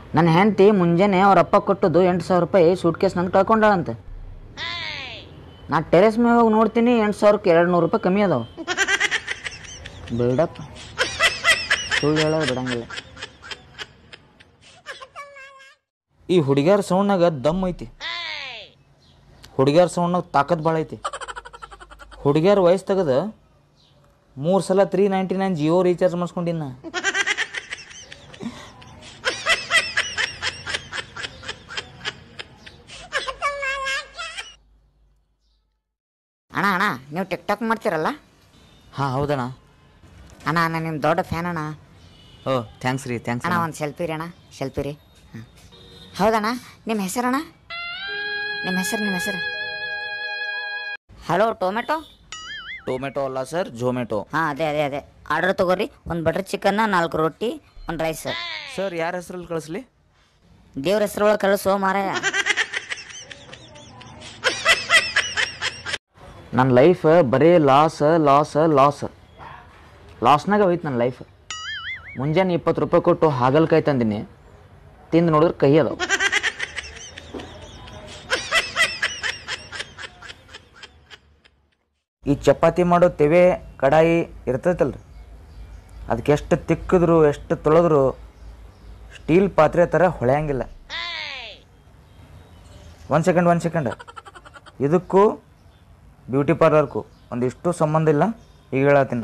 ನನ್ನ ಹೆಂಡತಿ ಮುಂಜಾನೆ ಅವ್ರ ಅಪ್ಪ ಕೊಟ್ಟದ್ದು ಎಂಟು ಸಾವಿರ ರೂಪಾಯಿ ಸೂಟ್ ಕೇಸ್ ನಂದು ಕಳ್ಕೊಂಡಾಳಂತೆ ನಾ ಟೆರೆಸ್ ಮೇಲೆ ಹೋಗಿ ನೋಡ್ತೀನಿ ಎಂಟು ಸಾವಿರಕ್ಕೆ ಎರಡು ನೂರು ರೂಪಾಯಿ ಕಮ್ಮಿ ಅದಾವ ಬಿಲ್ಡಪ್ ಸುಳ್ಳು ಹೇಳೋದು ಬಿಡಂಗಿಲ್ಲ ಈ ಹುಡುಗ್ಯಾರ ಸೌಂಡ್ನಾಗ ದಮ್ ಐತಿ ಹುಡುಗ್ಯಾರ ಸೌಂಡ್ನಾಗ ತಾಕತ್ ಭಾಳ ಐತಿ ಹುಡುಗ್ಯಾರ ವಯಸ್ಸು ತೆಗೆದು ಮೂರು ಸಲ three ninety nine Jio recharge ಮಾಡಿಸ್ಕೊಂಡಿನ ಅಣ್ಣ ಅಣ್ಣ ನೀವು ಟಿಕ್ ಟಾಕ್ ಮಾಡ್ತೀರಲ್ಲ ಹಾಂ ಹೌದಣ್ಣ ಅಣ್ಣ ನಾನು ನಿಮ್ಮ ದೊಡ್ಡ ಫ್ಯಾನ್ ಅಣ್ಣ ಓ ಥ್ಯಾಂಕ್ಸ್ ರೀ ಥ್ಯಾಂಕ್ಸ್ ಅಣ್ಣ ಒಂದು ಸೆಲ್ಫಿ ರೀ ಅಣ್ಣ ಸೆಲ್ಫಿ ರೀ ಹಾಂ ಹೌದಣ್ಣ ನಿಮ್ಮ ಹೆಸರಣ್ಣ ನಿಮ್ಮ ಹೆಸರು ನಿಮ್ಮ ಹೆಸರು ಹಲೋ ಟೊಮೆಟೊ ಟೊಮೆಟೊ ಅಲ್ಲ ಸರ್ ಜೊಮೆಟೊ ಹಾಂ ಅದೇ ಅದೇ ಅದೇ ಆರ್ಡರ್ ತೊಗೋರಿ ಒಂದು ಬಟರ್ ಚಿಕನ್ನ ನಾಲ್ಕು ರೊಟ್ಟಿ ಒಂದು ರೈಸ್ ಸರ್ ಯಾರ ಹೆಸರಲ್ಲಿ ಕಳಿಸ್ಲಿ ದೇವ್ರ ಹೆಸರೊಳಗೆ ಕಳಿಸೋ ಮಾರಾಯ ನನ್ನ ಲೈಫ್ ಬರೀ ಲಾಸ್ ಲಾಸ್ ಲಾಸ್ ಲಾಸ್ನಾಗ ಹೋಯ್ತು ನನ್ನ ಲೈಫ್ ಮುಂಜಾನೆ ಇಪ್ಪತ್ತು ರೂಪಾಯಿ ಕೊಟ್ಟು ಹಾಗಲ್ಕಾಯಿ ತಂದಿನಿ ತಿಂದು ನೋಡಿದ್ರೆ ಕಹಿ ಅದಾವ ಈ ಚಪಾತಿ ಮಾಡೋ ತೆವೆ ಕಡಾಯಿ ಇರ್ತೈತಲ್ರಿ ಅದಕ್ಕೆ ಎಷ್ಟು ತಿಕ್ಕಿದ್ರು ಎಷ್ಟು ತೊಳೆದ್ರು ಸ್ಟೀಲ್ ಪಾತ್ರೆ ಥರ ಹೊಳೆಯಂಗಿಲ್ಲ ಒಂದು ಸೆಕೆಂಡ್ ಒಂದು ಸೆಕೆಂಡ್ ಇದಕ್ಕೂ ಬ್ಯೂಟಿ ಪಾರ್ಲರ್ಗೂ ಒಂದಿಷ್ಟು ಸಂಬಂಧ ಇಲ್ಲ ಈಗ ಹೇಳತ್ತೀನಿ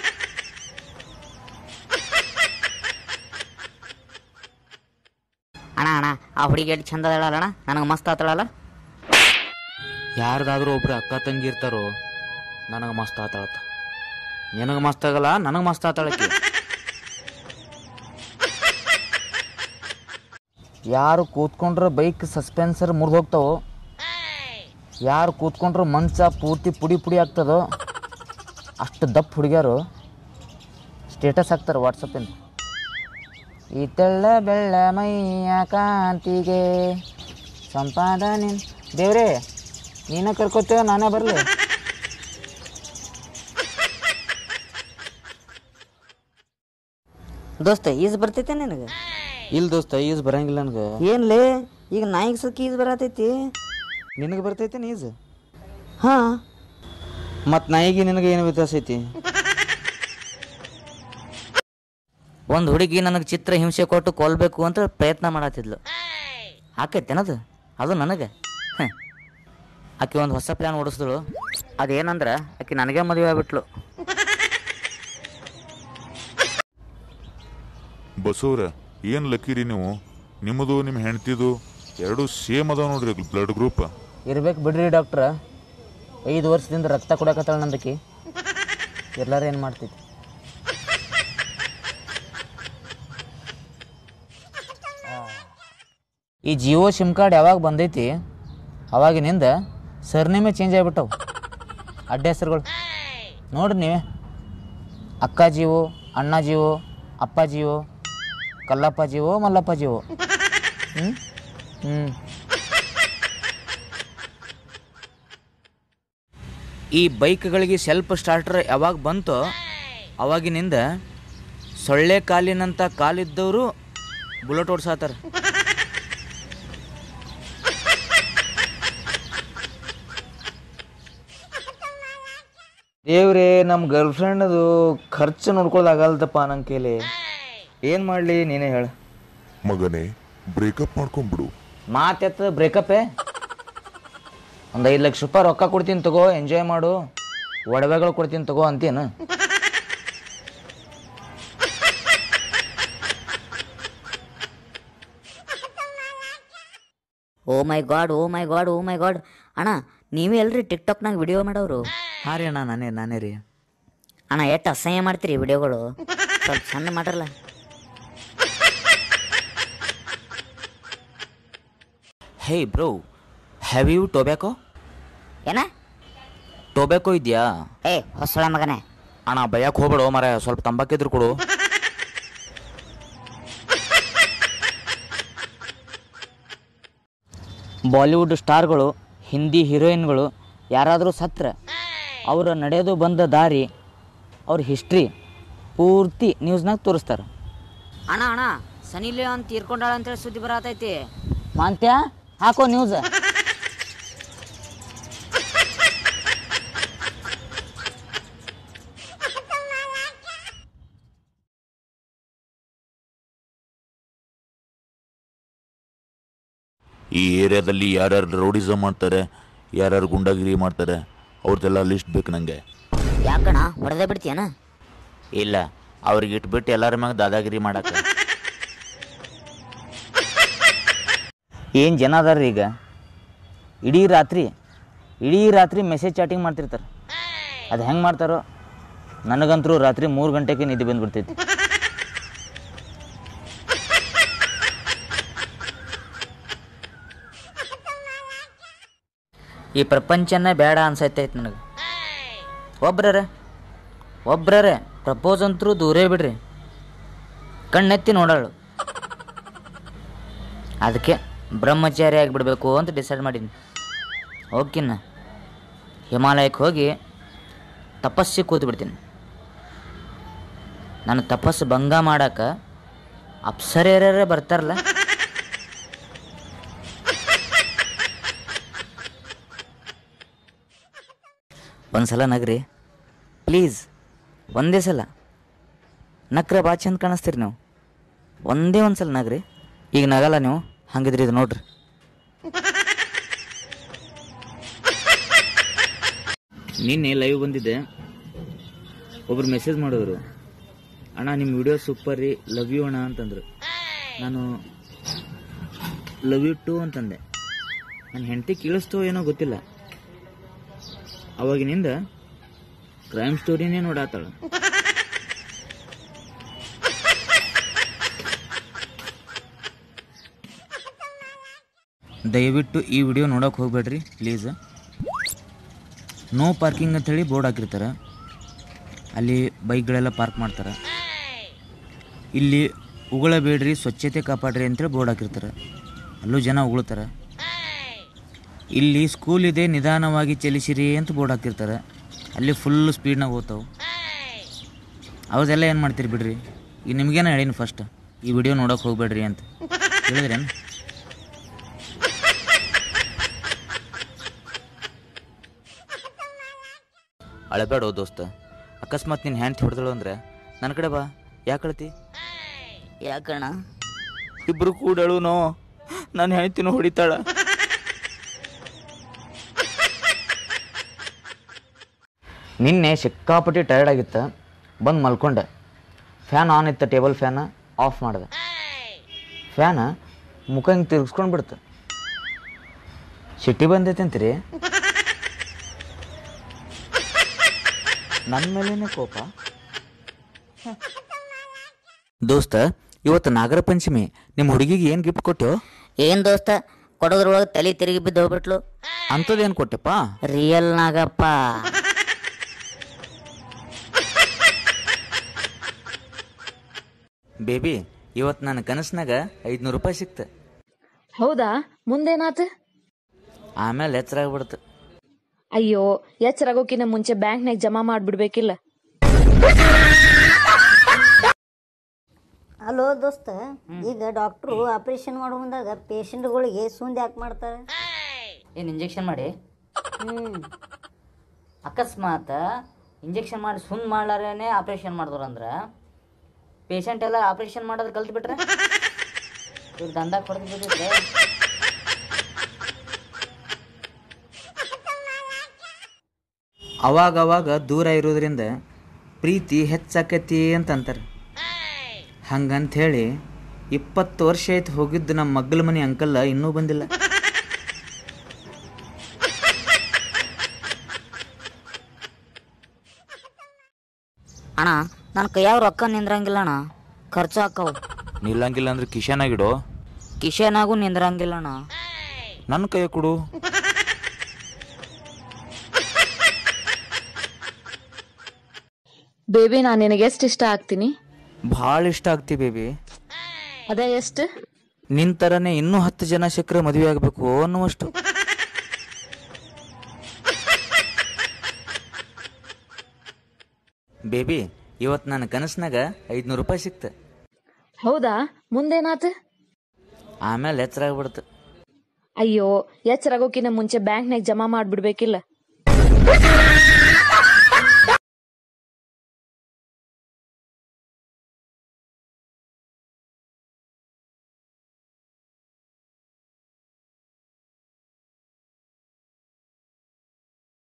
ಅಣ್ಣ ಅಣ್ಣ ಆ ಹುಡುಗಿ ಎಷ್ಟು ಚಂದ ಅದಾಳಲ್ಲ ನನಗೆ ಮಸ್ತ್ ಆತಳಲ್ಲ ಯಾರ್ದಾದ್ರೂ ಒಬ್ರು ಅಕ್ಕ ತಂಗಿ ಇರ್ತಾರೋ ನನಗೆ ಮಸ್ತ್ ಆತಾಳತ್ತ ನಿನಗೆ ಮಸ್ತ್ ಆಗಲ್ಲ ನನಗೆ ಮಸ್ತ್ ಆತಾಳಕ್ಕೆ ಯಾರು ಕೂತ್ಕೊಂಡ್ರೆ ಬೈಕ್ ಸಸ್ಪೆನ್ಸರ್ ಮುರಿದು ಹೋಗ್ತಾವೋ ಯಾರು ಕೂತ್ಕೊಂಡ್ರೆ ಮಂಚ ಪೂರ್ತಿ ಪುಡಿ ಪುಡಿ ಆಗ್ತದೋ ಅಷ್ಟು ದಪ್ಪ ಹುಡುಗ್ಯಾರು ಸ್ಟೇಟಸ್ ಹಾಕ್ತಾರೆ ವಾಟ್ಸಪ್ಪಿಂದ ಈ ತೆಳ್ಳ ಬೆಳ್ಳ ಮೈಯ ಕಾಂತಿಗೆ ಸಂಪಾದನೆ ದೇವ್ರೇ ನೀನೇ ಕರ್ಕೋತೇವ ನಾನೇ ಬರಲಿ ದೋಸ್ತ ಈಜ್ ಬರ್ತೈತೆ ನಿನಗೆ ಇಲ್ಲ ದೋಸ್ತ ಈಜ್ ಬರಂಗಿಲ್ಲ ನನಗೆ ಏನ್ಲೇ ಈಗ ನಾಯಿಗೆ ಸಕ್ಕೆ ಈಜ್ ಬರತೈತಿ ನಿನಗೆ ಬರ್ತೈತೆ ಈಜ್ ಹಾಂ ಮತ್ತು ನಾಯಿಗೆ ನಿನಗೆ ಏನು ವ್ಯತ್ಯಾಸ ಐತಿ ಒಂದು ಹುಡುಗಿ ನನಗೆ ಚಿತ್ರ ಹಿಂಸೆ ಕೊಟ್ಟು ಕೊಲ್ಬೇಕು ಅಂತ ಪ್ರಯತ್ನ ಮಾಡತ್ತಿದ್ಲು ಆಕೈತೇನದು ಅದು ನನಗೆ ಹ್ಮ್. ಆಕೆ ಒಂದು ಹೊಸ ಪ್ಲ್ಯಾನ್ ಓಡಿಸಿದಳು ಅದೇನಂದ್ರೆ ಆಕೆ ನನಗೆ ಮದುವೆ ಆಗ್ಬಿಟ್ಲು ಬಸವ್ರ ಏನು ಲಕ್ಕಿರಿ ನೀವು ನಿಮ್ಮದು ನಿಮ್ಮ ಹೆಂಡ್ತಿದು ಎರಡು ಸೇಮ್ ಅದಾವ ನೋಡ್ರಿ ಬ್ಲಡ್ ಗ್ರೂಪ್ ಇರ್ಬೇಕು ಬಿಡ್ರಿ ಡಾಕ್ಟ್ರ ಐದು ವರ್ಷದಿಂದ ರಕ್ತ ಕೊಡಕತ್ತಾಳ ನಂದಕಿ ಎಲ್ಲಾರು ಏನು ಮಾಡ್ತೈತಿ ಈ ಜಿಯೋ ಸಿಮ್ ಕಾರ್ಡ್ ಯಾವಾಗ ಬಂದೈತಿ ಅವಾಗಿನಿಂದ ಸರ್ನೇಮೇ ಚೇಂಜ್ ಆಗಿಬಿಟ್ಟವು ಅಡ್ಡ ಹೆಸರುಗಳು ನೋಡ್ರಿ ನೀವೇ ಅಕ್ಕ ಜೀವೋ ಅಣ್ಣ ಜೀವೋ ಅಪ್ಪ ಜೀವೋ ಕಲ್ಲಪ್ಪ ಜೀವೋ ಮಲ್ಲಪ್ಪ ಜೀವೋ ಹ್ಞೂ ಹ್ಞೂ ಈ ಬೈಕ್ಗಳಿಗೆ ಸೆಲ್ಫ್ ಸ್ಟಾರ್ಟರ್ ಯಾವಾಗ ಬಂತೋ ಅವಾಗಿನಿಂದ ಸೊಳ್ಳೆ ಕಾಲಿನಂಥ ಕಾಲಿದ್ದವರು ಬುಲೆಟ್ ಓಡ್ಸಾತಾರ ದೇವ್ರೇ ನಮ್ಮ ಗರ್ಲ್ ಫ್ರೆಂಡದು ಖರ್ಚು ನೋಡ್ಕೊಳ್ಳೋದಾಗಲ್ದಪ್ಪ ನನ್ನ ಕೈಲಿ ಏನು ಮಾಡಲಿ ನೀನೇ ಹೇಳು ಮಗನೇ ಬ್ರೇಕಪ್ ಮಾಡ್ಕೊಂಡ್ಬಿಡು ಮಾತೆತ್ತ ಬ್ರೇಕಪ್ಪೇ ಒಂದು ಐದು ಲಕ್ಷ ರೂಪಾಯಿ ರೊಕ್ಕ ಕೊಡ್ತೀನಿ ತಗೋ ಎಂಜಾಯ್ ಮಾಡು ಒಡವೆಗಳು ಕೊಡ್ತೀನಿ ತಗೋ ಅಂತೇನು oh my God oh my God oh my God ಅಣ್ಣ ನೀವೇ ಎಲ್ರಿ ಟಿಕ್ ಟಾಕ್ನಾಗ ವಿಡಿಯೋ ಮಾಡೋರು ಹಾಂ ರೀ ಅಣ್ಣ ನಾನೇ ನಾನೇ ರೀ ಅಣ್ಣ ಎಷ್ಟು ಅಸಹ್ಯ ಮಾಡ್ತೀರಿ ವಿಡಿಯೋಗಳು ಸ್ವಲ್ಪ ಚಂದ ಮಾಡ್ರಲ್ಲ hey bro have you tobacco ಏನ ಟೊಬ್ಯಾಕೋ ಇದೆಯಾ ಏ ಹೊಸಳ ಮಗನೇ ಅಣ್ಣ ಬಯಕ್ಕೆ ಹೋಗ್ಬೇಡು ಮರ ಸ್ವಲ್ಪ ತಂಬಾಕಿದ್ರು ಕೊಡು ಬಾಲಿವುಡ್ ಸ್ಟಾರ್ಗಳು ಹಿಂದಿ ಹೀರೋಯಿನ್ಗಳು ಯಾರಾದರೂ ಸತ್ರ ಅವರ ನಡೆಯೋದು ಬಂದ ದಾರಿ ಅವ್ರ ಹಿಸ್ಟ್ರಿ ಪೂರ್ತಿ ನ್ಯೂಸ್ನಾಗ ತೋರಿಸ್ತಾರೆ ಅಣ್ಣ ಅಣ್ಣ ಸನಿ ಲಿಯೋನ್ ತೀರ್ಕೊಂಡಾಳ ಅಂತೇಳಿ ಸುದ್ದಿ ಬರತೈತಿ ಮಾಂತ್ಯ ಹಾಕೋ ನ್ಯೂಸ್ ಈ ಏರಿಯಾದಲ್ಲಿ ಯಾರ್ಯಾರು ರೌಡಿಸಮ್ ಮಾಡ್ತಾರೆ ಯಾರ್ಯಾರು ಗುಂಡಾಗಿರಿ ಮಾಡ್ತಾರೆ ಅವ್ರದ್ದೆಲ್ಲ ಲಿಸ್ಟ್ ಬೇಕು ನನಗೆ ಯಾಕಣ ಹೊಡೆದೇ ಬಿಡ್ತೀಯನ ಇಲ್ಲ ಅವ್ರಿಗೆ ಇಟ್ಬಿಟ್ಟು ಎಲ್ಲರ ಮ್ಯಾಗ ದಾದಾಗಿರಿ ಮಾಡಕ್ಕೆ ಏನು ಜನ ಅದಾರ ಈಗ ಇಡೀ ರಾತ್ರಿ ಇಡೀ ರಾತ್ರಿ ಮೆಸೇಜ್ ಚಾಟಿಂಗ್ ಮಾಡ್ತಿರ್ತಾರೆ ಅದು ಹೆಂಗೆ ಮಾಡ್ತಾರೋ ನನಗಂತರೂ ರಾತ್ರಿ ಮೂರು ಗಂಟೆಗೆ ನಿದ್ದೆ ಬಂದ್ಬಿಡ್ತೈತಿ ಈ ಪ್ರಪಂಚನೇ ಬೇಡ ಅನ್ಸೈತೈತಿ ನನಗೆ ಒಬ್ರರೆ ಒಬ್ರರೆ ಪ್ರಪೋಸ್ ಅಂತರೂ ದೂರೇ ಬಿಡ್ರಿ ಕಣ್ಣೆತ್ತಿ ನೋಡಾಳು ಅದಕ್ಕೆ ಬ್ರಹ್ಮಚಾರಿ ಆಗಿಬಿಡ್ಬೇಕು ಅಂತ ಡಿಸೈಡ್ ಮಾಡೀನಿ ಹೋಗ್ಕಿನ್ನ ಹಿಮಾಲಯಕ್ಕೆ ಹೋಗಿ ತಪಸ್ಸಿಗೆ ಕೂತು ಬಿಡ್ತೀನಿ ನನ್ನ ತಪಸ್ಸು ಭಂಗ ಮಾಡಕ್ಕೆ ಅಪ್ಸರೇರೇ ಬರ್ತಾರಲ್ಲ ಒಂದು ಸಲ ನಗ್ರಿ ಪ್ಲೀಸ್ ಒಂದೇ ಸಲ ನಕ್ರೆ ಭಾಳ ಚಂದ ಕಾಣಿಸ್ತೀರಿ ನೀವು ಒಂದೇ ಒಂದು ಸಲ ನಗ್ರಿ ಈಗ ನಗಲ್ಲ ನೀವು ಹಂಗಿದ್ರಿ ಇದು ನೋಡ್ರಿ ನಿನ್ನೆ ಲೈವ್ ಬಂದಿದ್ದೆ ಒಬ್ರು ಮೆಸೇಜ್ ಮಾಡಿದ್ರು ಅಣ್ಣ ನಿಮ್ಮ ವಿಡಿಯೋ ಸೂಪರ್ ರೀ ಲವ್ ಯು ಅಣ್ಣ ಅಂತಂದ್ರು ನಾನು ಲವ್ ಯು ಟು ಅಂತಂದೆ ನನ್ನ ಹೆಂಡತಿ ಕೇಳಿಸ್ತೋ ಏನೋ ಗೊತ್ತಿಲ್ಲ ಅವಾಗಿನಿಂದ ಕ್ರೈಮ್ ಸ್ಟೋರಿನೇ ನೋಡಾತಾಳ ದಯವಿಟ್ಟು ಈ ವಿಡಿಯೋ ನೋಡೋಕೆ ಹೋಗ್ಬೇಡ್ರಿ ಪ್ಲೀಸ್ ನೋ ಪಾರ್ಕಿಂಗ್ ಅಂತ ಹೇಳಿ ಬೋರ್ಡ್ ಹಾಕಿರ್ತಾರೆ ಅಲ್ಲಿ ಬೈಕ್ಗಳೆಲ್ಲ ಪಾರ್ಕ್ ಮಾಡ್ತಾರೆ ಇಲ್ಲಿ ಉಗುಳಬೇಡ್ರಿ ಸ್ವಚ್ಛತೆ ಕಾಪಾಡ್ರಿ ಅಂತೇಳಿ ಬೋರ್ಡ್ ಹಾಕಿರ್ತಾರೆ ಅಲ್ಲೂ ಜನ ಉಗುಳ್ತಾರೆ ಇಲ್ಲಿ ಸ್ಕೂಲ್ ಇದೆ ನಿಧಾನವಾಗಿ ಚಲಿಸಿರಿ ಅಂತ ಬೋರ್ಡ್ ಹಾಕಿರ್ತಾರೆ ಅಲ್ಲಿ ಫುಲ್ ಸ್ಪೀಡ್ನಾಗ ಹೋಗ್ತಾವೆ ಅವ್ರದೆಲ್ಲ ಏನು ಮಾಡ್ತೀರಿ ಬಿಡ್ರಿ ಈಗ ನಿಮ್ಗೇನ ಹೇಳೀನಿ ಫಸ್ಟ್ ಈ ವಿಡಿಯೋ ನೋಡೋಕೆ ಹೋಗ್ಬೇಡ್ರಿ ಅಂತ ಹೇಳಿದ್ರೇನು ಅಳಬೇಡ ದೋಸ್ತ ಅಕಸ್ಮಾತ್ ನಿನ್ನ ಹ್ಯಾಂಡ್ ಹೊಡೆದಳು ಅಂದ್ರೆ ನನ್ನ ಕಡೆ ಬಾ ಯಾಕೆ ಅಳ್ತಿ ಯಾಕಣ ಇಬ್ರು ಕೂಡಳು ನೋ ನಾನು ಹೇಳ್ತೀನಿ ಹೊಡಿತಾಳ ನಿನ್ನೆ ಸಿಕ್ಕಾಪಟ್ಟಿ ಟೈರ್ಡ್ ಆಗಿತ್ತು ಬಂದು ಮಲ್ಕೊಂಡೆ ಫ್ಯಾನ್ ಆನ್ ಇತ್ತು ಟೇಬಲ್ ಫ್ಯಾನ್ ಆಫ್ ಮಾಡಿದೆ ಫ್ಯಾನ್ ಮುಖ ಹಿಂಗೆ ತಿರ್ಗಿಸ್ಕೊಂಡು ಬಿಡ್ತು ಸಿಟ್ಟಿ ಬಂದೈತೆ ಅಂತೀರಿ ನನ್ನ ಮೇಲೇನೆ ಕೋಪ ದೋಸ್ತ ಇವತ್ತು ನಾಗರ ಪಂಚಮಿ ನಿಮ್ಮ ಹುಡುಗಿಗೆ ಏನು ಗಿಫ್ಟ್ ಕೊಟ್ಟು ಏನ್ ದೋಸ್ತ ಕೊಡೋದ್ರೊಳಗೆ ತಲೆ ತಿರುಗಿ ಬಿದ್ದು ಹೋಗ್ಬಿಟ್ಲು ಅಂಥದ್ದೇನು ಕೊಟ್ಟೆಪ್ಪ ರಿಯಲ್ ನಾಗಪ್ಪ ಬೇಬಿ ಇವತ್ತು ನನ್ನ ಕನಸಿನಾಗ ಐದುನೂರು ರೂಪಾಯಿ ಸಿಕ್ತು ಹೌದಾ ಮುಂದೇನಾತ ಆಮೇಲೆ ಎಚ್ಚರ ಆಗ್ಬಿಡ್ತು ಅಯ್ಯೋ ಎಚ್ಚರಾಗೋಕಿನ ಮುಂಚೆ ಬ್ಯಾಂಕ್ನಾಗ ಜಮಾ ಮಾಡ್ಬಿಡ್ಬೇಕಿಲ್ಲ ಹಲೋ ದೋಸ್ತ ಈಗ ಡಾಕ್ಟ್ರು ಆಪರೇಷನ್ ಮಾಡೋ ಮುಂದಾಗ ಪೇಷಂಟ್ಗಳಿಗೆ ಸುಂದ್ ಯಾಕೆ ಮಾಡ್ತಾರೆ ಏನು ಇಂಜೆಕ್ಷನ್ ಮಾಡಿ ಹ್ಮ್ ಅಕಸ್ಮಾತ್ ಇಂಜೆಕ್ಷನ್ ಮಾಡಿ ಸುಂದ್ ಮಾಡ್ಲಾರೇನೆ ಆಪರೇಷನ್ ಮಾಡಿದ್ರು ಅಂದ್ರೆ ಪೇಷಂಟ್ ಎಲ್ಲ ಆಪರೇಷನ್ ಮಾಡೋದು ಕಲ್ತು ಬಿಟ್ರೆ ಇವ್ರು ದಂದಾಗ ಹೊಡೆದು ಬಿಟ್ಟಿದ್ರೆ ಅವಾಗವಾಗ ದೂರ ಇರೋದ್ರಿಂದ ಪ್ರೀತಿ ಹೆಚ್ಚಾಕೈತಿ ಅಂತ ಅಂತಾರೆ ಹಂಗಂತ ಹೇಳಿ ಇಪ್ಪತ್ತು ವರ್ಷ ಆಯ್ತು ಹೋಗಿದ್ದು ನಮ್ಮ ಮಗ್ಗಲ ಮನೆ ಅಂಕಲ್ ಇನ್ನೂ ಬಂದಿಲ್ಲ ಅಣ್ಣ ನನ್ನ ಕೈಯಾಗ ರೊಕ್ಕ ನಿಂದ್ರಂಗಿಲ್ಲ ಅಣ್ಣ ಖರ್ಚು ಹಾಕವು ನಿಲ್ಲಂಗಿಲ್ಲ ಅಂದ್ರೆ ಕಿಶನಾಗಿಡೋ ಕಿಶನಾಗೂ ನಿಂದ್ರಂಗಿಲ್ಲ ಅಣ್ಣ ನನ್ನ ಕೈ ಕೊಡು ಬೇಬಿ ನಾನು ನಿನಗೆ ಎಷ್ಟು ಇಷ್ಟ ಆಗ್ತೀನಿ ಭಾಳ ಇಷ್ಟ ಆಗ್ತಿ ಬೇಬಿ ಅದೇ ಎಷ್ಟು ನಿನ್ ಥರನೇ ಇನ್ನೂ ಹತ್ತು ಜನ ಸಿಕ್ಕರೆ ಮದುವೆ ಆಗಬೇಕು ಅನ್ನುವಷ್ಟು ಬೇಬಿ ಇವತ್ತು ನನ್ನ ಕನಸಿನಾಗ ಐದುನೂರು ರೂಪಾಯಿ ಸಿಕ್ತು ಹೌದಾ ಮುಂದೇನಾತ ಆಮೇಲೆ ಎಚ್ಚರಾಗ್ಬಿಡ್ತು ಅಯ್ಯೋ ಎಚ್ಚರಾಗೋಕಿನ ಮುಂಚೆ ಬ್ಯಾಂಕ್ನಾಗ ಜಮಾ ಮಾಡ್ಬಿಡ್ಬೇಕಿಲ್ಲ